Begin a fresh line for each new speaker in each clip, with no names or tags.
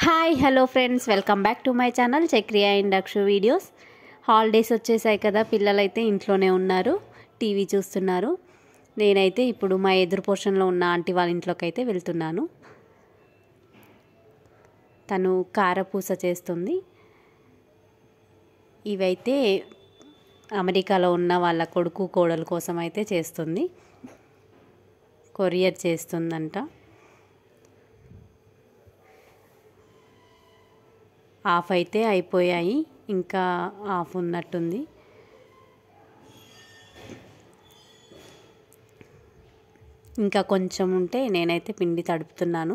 hi hello friends welcome back to my channel Chakriya and Akshu videos holidays వచ్చేసాయి కదా పిల్లలైతే ఇంట్లోనే ఉన్నారు టీవీ చూస్తున్నారు నేనైతే ఇప్పుడు మా ఎదురు పోర్షన్లో ఉన్న ఆంటీ వాళ్ళ ఇంట్లోకి అయితే వెళ్తున్నాను తను కారపూస చేస్తుంది ఇవైతే అమెరికాలో ఉన్న వాళ్ళ కొడుకు కోడల కోసం అయితే చేస్తుంది కొరియర్ చేస్తుందంట ఆఫ్ అయితే అయిపోయాయి ఇంకా ఆఫ్ ఉన్నట్టుంది ఇంకా కొంచెం ఉంటే నేనైతే పిండి తడుపుతున్నాను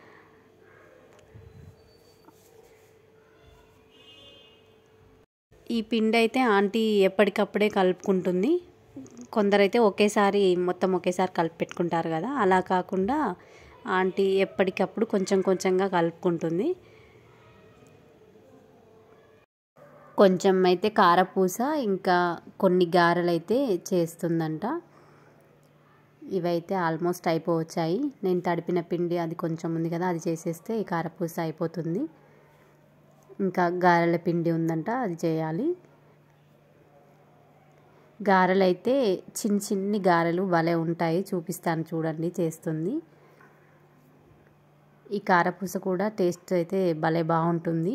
ఈ పిండి అయితే ఆంటీ ఎప్పటికప్పుడే కలుపుకుంటుంది కొందరైతే ఒకేసారి మొత్తం ఒకేసారి కలిపి పెట్టుకుంటారు కదా అలా కాకుండా ఆంటీ ఎప్పటికప్పుడు కొంచెం కొంచెంగా కలుపుకుంటుంది కొంచెం అయితే కారపూస ఇంకా కొన్ని గారెలు అయితే చేస్తుందంట ఇవైతే ఆల్మోస్ట్ అయిపోవచ్చాయి నేను తడిపిన పిండి అది కొంచెం ఉంది కదా అది చేసేస్తే ఈ కారపూస అయిపోతుంది ఇంకా గారెల పిండి ఉందంట అది చేయాలి గారెలు అయితే చిన్న చిన్ని గారెలు భలే ఉంటాయి చూపిస్తాను చూడండి చేస్తుంది ఈ కారపూస కూడా టేస్ట్ అయితే భలే బాగుంటుంది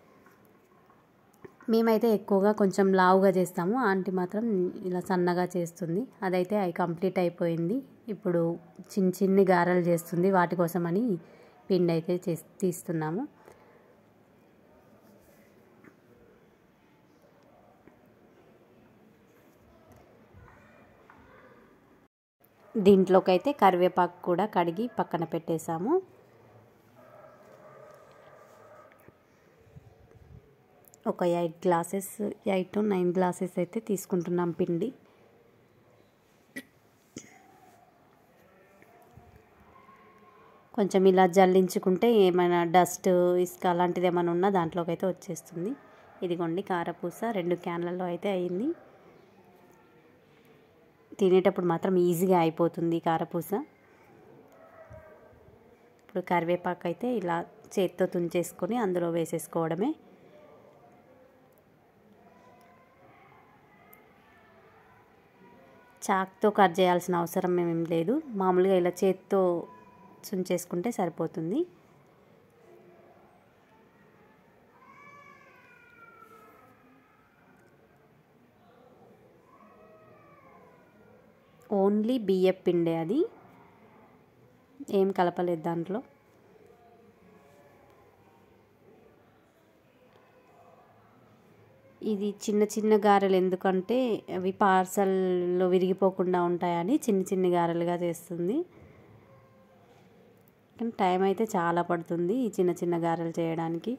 మేమైతే ఎక్కువగా కొంచెం లావుగా చేస్తాము ఆంటీ మాత్రం ఇలా సన్నగా చేస్తుంది అదైతే అవి కంప్లీట్ అయిపోయింది ఇప్పుడు చిన్న చిన్ని గారెలు చేస్తుంది వాటి కోసమని పిండి అయితే చేసి తీస్తున్నాము దీంట్లోకి అయితే కరివేపాకు కూడా కడిగి పక్కన పెట్టేశాము ఒక eight glasses eight to nine glasses అయితే తీసుకుంటున్నాం పిండి కొంచెం ఇలా జల్లించుకుంటే ఏమైనా డస్ట్ ఇసుక అలాంటిది ఏమైనా ఉన్నా దాంట్లోకి అయితే వచ్చేస్తుంది ఇదిగోండి కారపూస రెండు క్యాన్లలో అయితే అయింది తినేటప్పుడు మాత్రం ఈజీగా అయిపోతుంది కారపూస ఇప్పుడు కరివేపాకు అయితే ఇలా చేత్తో తుంచేసుకొని అందులో వేసేసుకోవడమే చాక్తో కట్ చేయాల్సిన అవసరం ఏమేం లేదు మామూలుగా ఇలా చేత్తో చుంచేసుకుంటే సరిపోతుంది ఓన్లీ బియ్యం పిండే అది ఏం కలపలేదు దాంట్లో ఇది చిన్న చిన్న గారెలు ఎందుకంటే అవి పార్సల్లో విరిగిపోకుండా ఉంటాయని చిన్న చిన్న గారెలుగా చేస్తుంది కానీ టైం అయితే చాలా పడుతుంది ఈ చిన్న చిన్న గారెలు చేయడానికి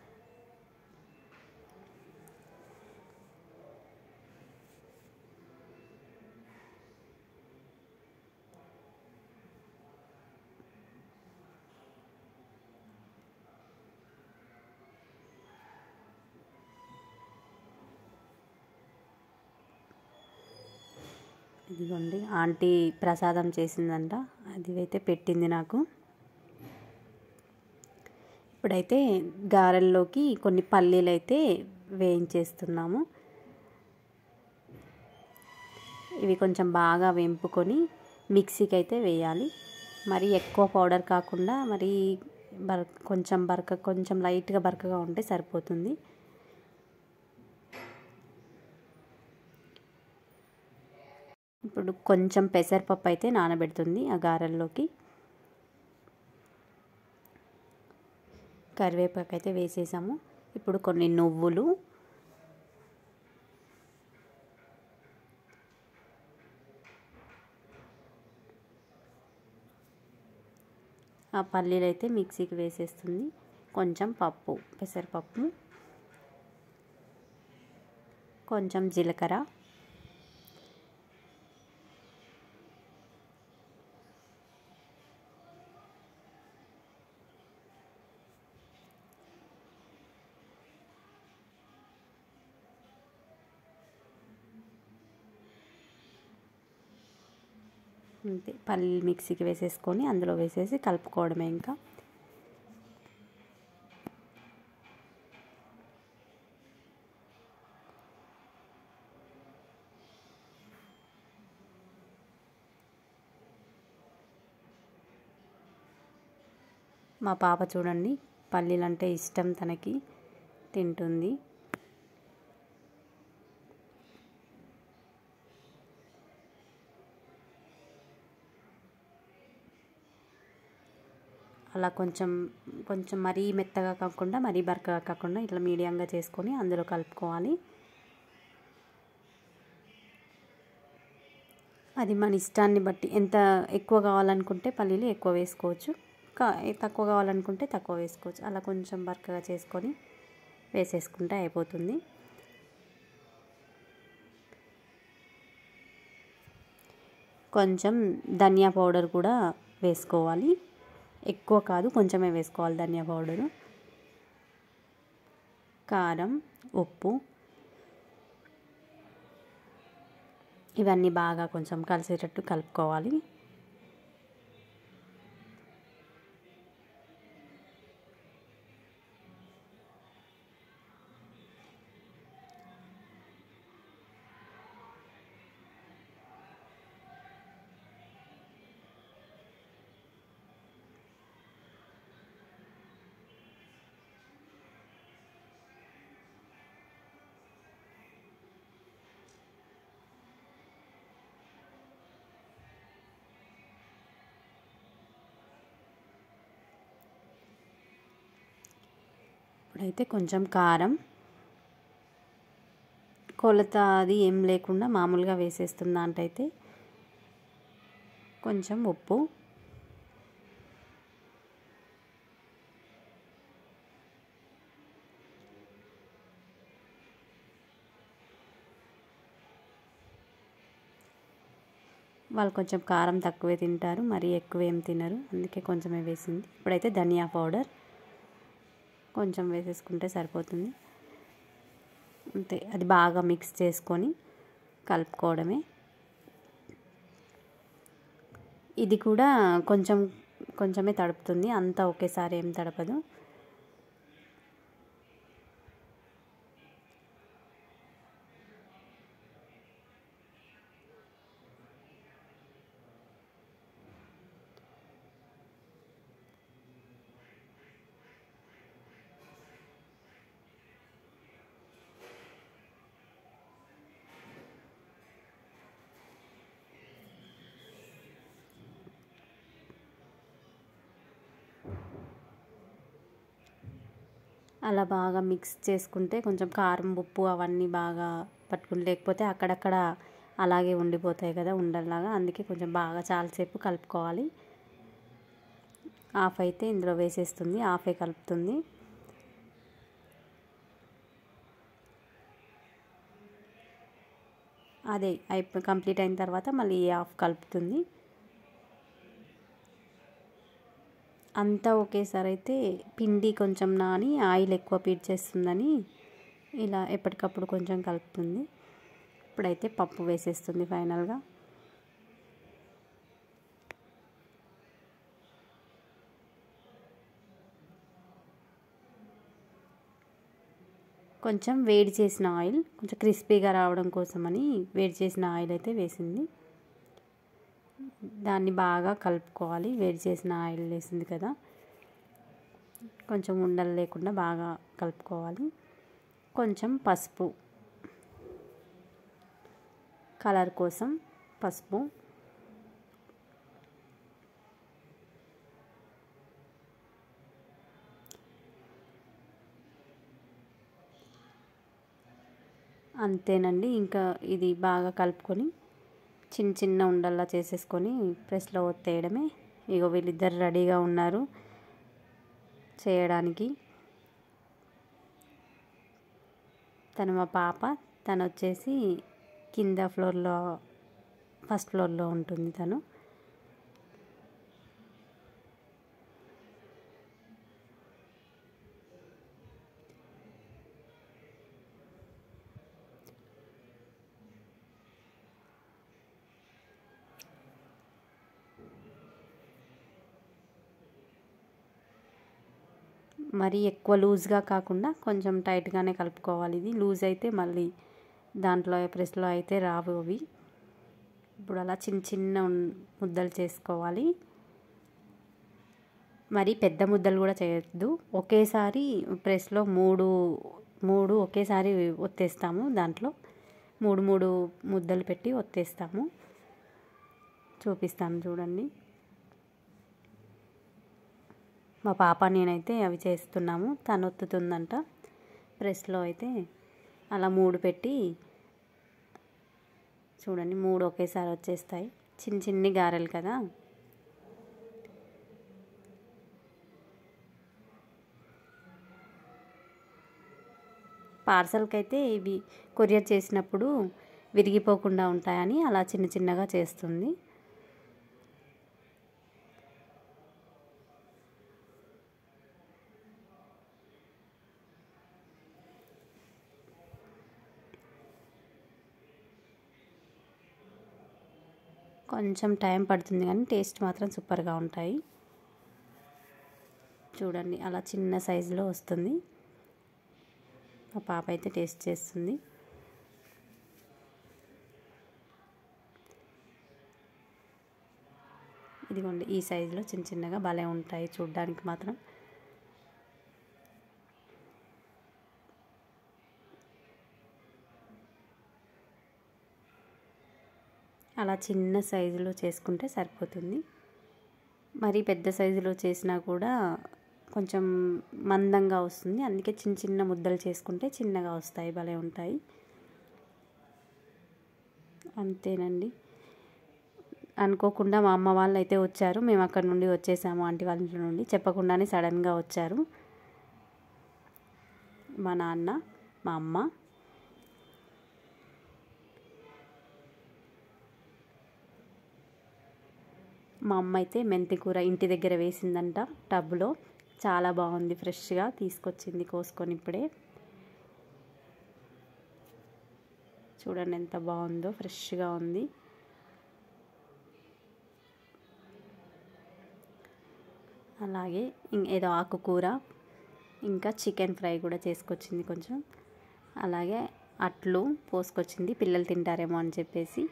ఇదిగోండి ఆంటీ ప్రసాదం చేసిందంట అది అయితే పెట్టింది నాకు ఇప్పుడైతే గారెల్లోకి కొన్ని పల్లీలు అయితే వేయించేస్తున్నాము ఇవి కొంచెం బాగా వేంపుకొని మిక్సీకి అయితే వేయాలి మరి ఎక్కువ పౌడర్ కాకుండా మరి బర్ కొంచెం బరక కొంచెం లైట్గా బరకగా ఉంటే సరిపోతుంది ఇప్పుడు కొంచెం పెసరపప్పు అయితే నానబెడుతుంది ఆ గారెల్లోకి కరివేపాకు అయితే వేసేసాము ఇప్పుడు కొన్ని నువ్వులు ఆ పల్లీలు అయితే మిక్సీకి వేసేస్తుంది కొంచెం పప్పు పెసరపప్పు కొంచెం జీలకర్ర అంతే పల్లీలు మిక్సీకి వేసేసుకొని అందులో వేసేసి కలుపుకోవడమే ఇంకా మా పాప చూడండి పల్లీలు అంటే ఇష్టం తనకి తింటుంది అలా కొంచెం కొంచెం మరీ మెత్తగా కాకుండా మరీ బరకగా కాకుండా ఇట్లా మీడియంగా చేసుకొని అందులో కలుపుకోవాలి అది మన ఇష్టాన్ని బట్టి ఎంత ఎక్కువ కావాలనుకుంటే పల్లీలు ఎక్కువ వేసుకోవచ్చు కా తక్కువ కావాలనుకుంటే తక్కువ వేసుకోవచ్చు అలా కొంచెం బరకగా చేసుకొని వేసేసుకుంటే అయిపోతుంది కొంచెం ధనియా పౌడర్ కూడా వేసుకోవాలి ఎక్కువ కాదు కొంచెమే వేసుకోవాలి ధనియా పౌడరు కారం ఉప్పు ఇవన్నీ బాగా కొంచెం కలిసేటట్టు కలుపుకోవాలి ఇప్పుడైతే కొంచెం కారం కొలత అది ఏం లేకుండా మామూలుగా వేసేస్తున్న దాంటైతే కొంచెం ఉప్పు వాళ్ళు కొంచెం కారం తక్కువే తింటారు మరీ ఎక్కువ ఏం తినరు అందుకే కొంచెమే వేసింది ఇప్పుడైతే ధనియా పౌడర్ కొంచెం వేసేసుకుంటే సరిపోతుంది అంతే అది బాగా మిక్స్ చేసుకొని కలుపుకోవడమే ఇది కూడా కొంచెం కొంచెమే తడుపుతుంది అంతా ఒకేసారి ఏం తడపదు అలా బాగా మిక్స్ చేసుకుంటే కొంచెం కారం ఉప్పు అవన్నీ బాగా పట్టుకుని లేకపోతే అక్కడక్కడ అలాగే ఉండిపోతాయి కదా ఉండల్లాగా అందుకే కొంచెం బాగా చాలాసేపు కలుపుకోవాలి హాఫ్ అయితే ఇందులో వేసేస్తుంది హాఫే కలుపుతుంది అదే అయిపో కంప్లీట్ అయిన తర్వాత మళ్ళీ హాఫ్ కలుపుతుంది అంతా ఒకేసారి అయితే పిండి కొంచెం నాని ఆయిల్ ఎక్కువ పీడ్చేస్తుందని ఇలా ఎప్పటికప్పుడు కొంచెం కలుపుతుంది ఇప్పుడైతే పప్పు వేసేస్తుంది ఫైనల్గా కొంచెం వేడి చేసిన ఆయిల్ కొంచెం క్రిస్పీగా రావడం కోసమని వేడి చేసిన ఆయిల్ అయితే వేసింది దాన్ని బాగా కలుపుకోవాలి వేడి చేసిన ఆయిల్ వేసింది కదా కొంచెం ఉండలు లేకుండా బాగా కలుపుకోవాలి కొంచెం పసుపు కలర్ కోసం పసుపు అంతేనండి ఇంకా ఇది బాగా కలుపుకొని చిన్న చిన్న ఉండల్లా చేసేసుకొని ప్రెస్లో ఒత్తేయడమే ఇగో వీళ్ళిద్దరు రెడీగా ఉన్నారు చేయడానికి తను మా పాప తను వచ్చేసి కింద ఫ్లోర్లో ఫస్ట్ ఫ్లోర్లో ఉంటుంది తను మరీ ఎక్కువ లూజ్గా కాకుండా కొంచెం టైట్గానే కలుపుకోవాలి ఇది లూజ్ అయితే మళ్ళీ దాంట్లో ప్రెస్లో అయితే రావు అవి ఇప్పుడు అలా చిన్న చిన్న ముద్దలు చేసుకోవాలి మరి పెద్ద ముద్దలు కూడా చేయొద్దు ఒకేసారి ప్రెస్లో మూడు మూడు ఒకేసారి ఒత్తేస్తాము దాంట్లో మూడు మూడు ముద్దలు పెట్టి ఒత్తేస్తాము చూపిస్తాను చూడండి మా పాప నేనైతే అవి చేస్తున్నాము తను ఒత్తుతుందంట ప్రెస్లో అయితే అలా మూడు పెట్టి చూడండి మూడు ఒకేసారి వచ్చేస్తాయి చిన్న చిన్ని గారెలు కదా పార్సల్కి అయితే ఇవి కొరియర్ చేసినప్పుడు విరిగిపోకుండా ఉంటాయని అలా చిన్న చిన్నగా చేస్తుంది కొంచెం టైం పడుతుంది కానీ టేస్ట్ మాత్రం సూపర్గా ఉంటాయి చూడండి అలా చిన్న సైజులో వస్తుంది మా పాప అయితే టేస్ట్ చేస్తుంది ఇదిగోండి ఈ సైజులో చిన్న చిన్నగా భలే ఉంటాయి చూడ్డానికి మాత్రం అలా చిన్న సైజులో చేసుకుంటే సరిపోతుంది మరి పెద్ద సైజులో చేసినా కూడా కొంచెం మందంగా వస్తుంది అందుకే చిన్న చిన్న ముద్దలు చేసుకుంటే చిన్నగా వస్తాయి భలే ఉంటాయి అంతేనండి అనుకోకుండా మా అమ్మ వాళ్ళు అయితే వచ్చారు మేము అక్కడ నుండి వచ్చేసాము ఆంటీ వాళ్ళ ఇంట్లో నుండి చెప్పకుండానే సడన్గా వచ్చారు మా నాన్న మా అమ్మ మా అమ్మ అయితే మెంతి కూర ఇంటి దగ్గర వేసిందంట టబ్లో చాలా బాగుంది ఫ్రెష్గా తీసుకొచ్చింది కోసుకొని ఇప్పుడే చూడండి ఎంత బాగుందో ఫ్రెష్గా ఉంది అలాగే ఏదో ఆకుకూర ఇంకా చికెన్ ఫ్రై కూడా చేసుకొచ్చింది కొంచెం అలాగే అట్లు పోసుకొచ్చింది పిల్లలు తింటారేమో అని చెప్పేసి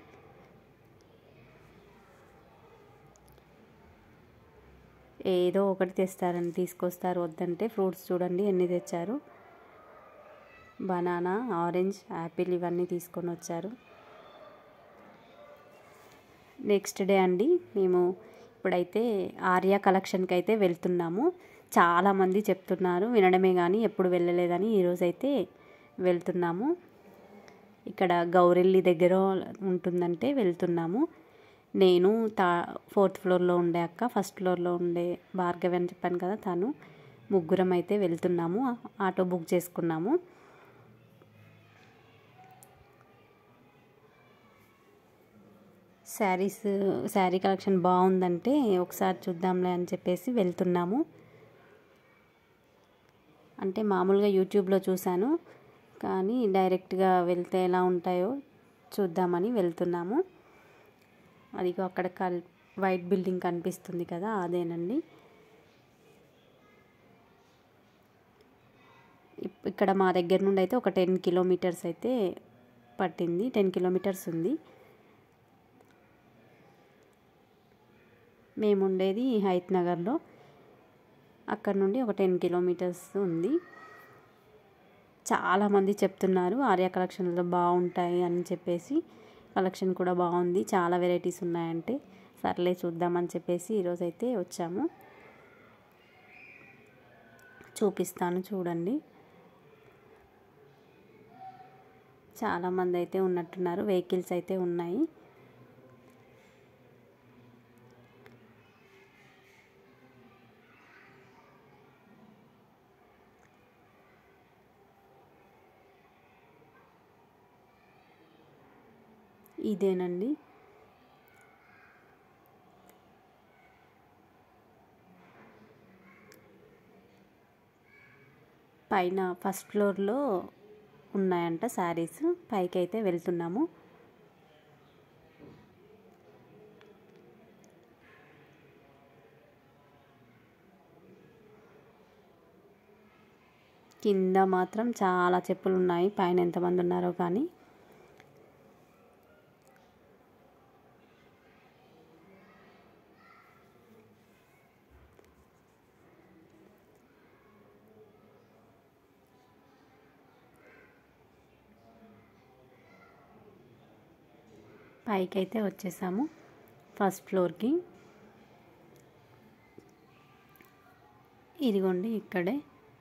ఏదో ఒకటి తెస్తారని తీసుకొస్తారు వద్దంటే ఫ్రూట్స్ చూడండి ఎన్ని తెచ్చారు బనానా ఆరెంజ్ యాపిల్ ఇవన్నీ తీసుకొని వచ్చారు నెక్స్ట్ డే అండి మేము ఇప్పుడైతే ఆర్యా కలెక్షన్కి అయితే వెళ్తున్నాము చాలామంది చెప్తున్నారు వినడమే కానీ ఎప్పుడు వెళ్ళలేదని ఈరోజైతే వెళ్తున్నాము ఇక్కడ గౌరెల్లి దగ్గర ఉంటుందంటే వెళ్తున్నాము నేను తా ఫోర్త్ ఫ్లోర్లో ఉండే అక్క ఫస్ట్ ఫ్లోర్లో ఉండే భార్గవి అని చెప్పాను కదా తను ముగ్గురం అయితే వెళ్తున్నాము ఆటో బుక్ చేసుకున్నాము శారీస్ శారీ కలెక్షన్ బాగుందంటే ఒకసారి చూద్దాంలే అని చెప్పేసి వెళ్తున్నాము అంటే మామూలుగా యూట్యూబ్లో చూశాను కానీ డైరెక్ట్గా వెళ్తే ఎలా ఉంటాయో చూద్దామని వెళ్తున్నాము అదిగో అక్కడ కల్ వైట్ బిల్డింగ్ కనిపిస్తుంది కదా అదేనండి ఇక్కడ మా దగ్గర నుండి అయితే ఒక టెన్ కిలోమీటర్స్ అయితే పట్టింది టెన్ కిలోమీటర్స్ ఉంది మేము ఉండేది హైత్ నగర్లో అక్కడ నుండి ఒక టెన్ కిలోమీటర్స్ ఉంది చాలామంది చెప్తున్నారు ఆర్య కలెక్షన్లో బాగుంటాయి అని చెప్పేసి కలెక్షన్ కూడా బాగుంది చాలా వెరైటీస్ ఉన్నాయంటే సర్లే చూద్దామని చెప్పేసి ఈరోజైతే వచ్చాము చూపిస్తాను చూడండి చాలామంది అయితే ఉన్నట్టున్నారు వెహికల్స్ అయితే ఉన్నాయి ఇదేనండి పైన ఫస్ట్ ఫ్లోర్లో ఉన్నాయంట శారీస్ పైకి అయితే వెళ్తున్నాము కింద మాత్రం చాలా చెప్పులు ఉన్నాయి పైన ఎంతమంది ఉన్నారో కానీ పైకి అయితే వచ్చేసాము ఫస్ట్ ఫ్లోర్కి ఇదిగోండి ఇక్కడే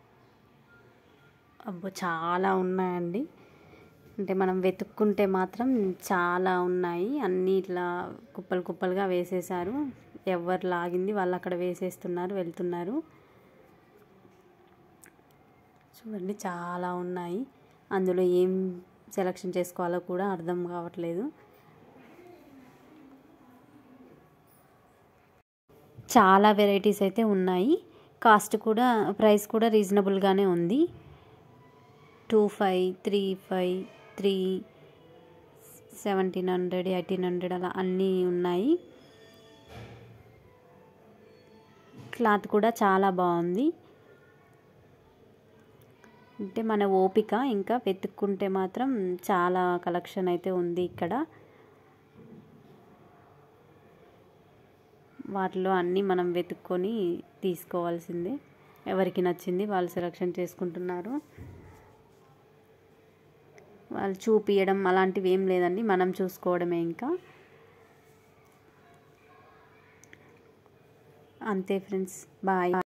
అబ్బో చాలా ఉన్నాయండి అంటే మనం వెతుక్కుంటే మాత్రం చాలా ఉన్నాయి అన్నీ ఇట్లా కుప్పలు కుప్పలుగా వేసేసారు ఎవరు లాగింది వాళ్ళు అక్కడ వేసేస్తున్నారు వెళ్తున్నారు చూడండి చాలా ఉన్నాయి అందులో ఏం సెలెక్షన్ చేసుకోవాలో కూడా అర్థం కావట్లేదు చాలా వెరైటీస్ అయితే ఉన్నాయి కాస్ట్ కూడా ప్రైస్ కూడా రీజనబుల్గానే ఉంది two five three five three seventeen hundred eighteen hundred అలా అన్నీ ఉన్నాయి క్లాత్ కూడా చాలా బాగుంది అంటే మన ఓపిక ఇంకా వెతుక్కుంటే మాత్రం చాలా కలెక్షన్ అయితే ఉంది ఇక్కడ వాటిలో అన్నీ మనం వెతుక్కొని తీసుకోవాల్సిందే ఎవరికి నచ్చింది వాళ్ళు సెలెక్షన్ చేసుకుంటున్నారు వాళ్ళు చూపియడం అలాంటివి ఏం లేదండి మనం చూసుకోవడమే ఇంకా అంతే ఫ్రెండ్స్ బాయ్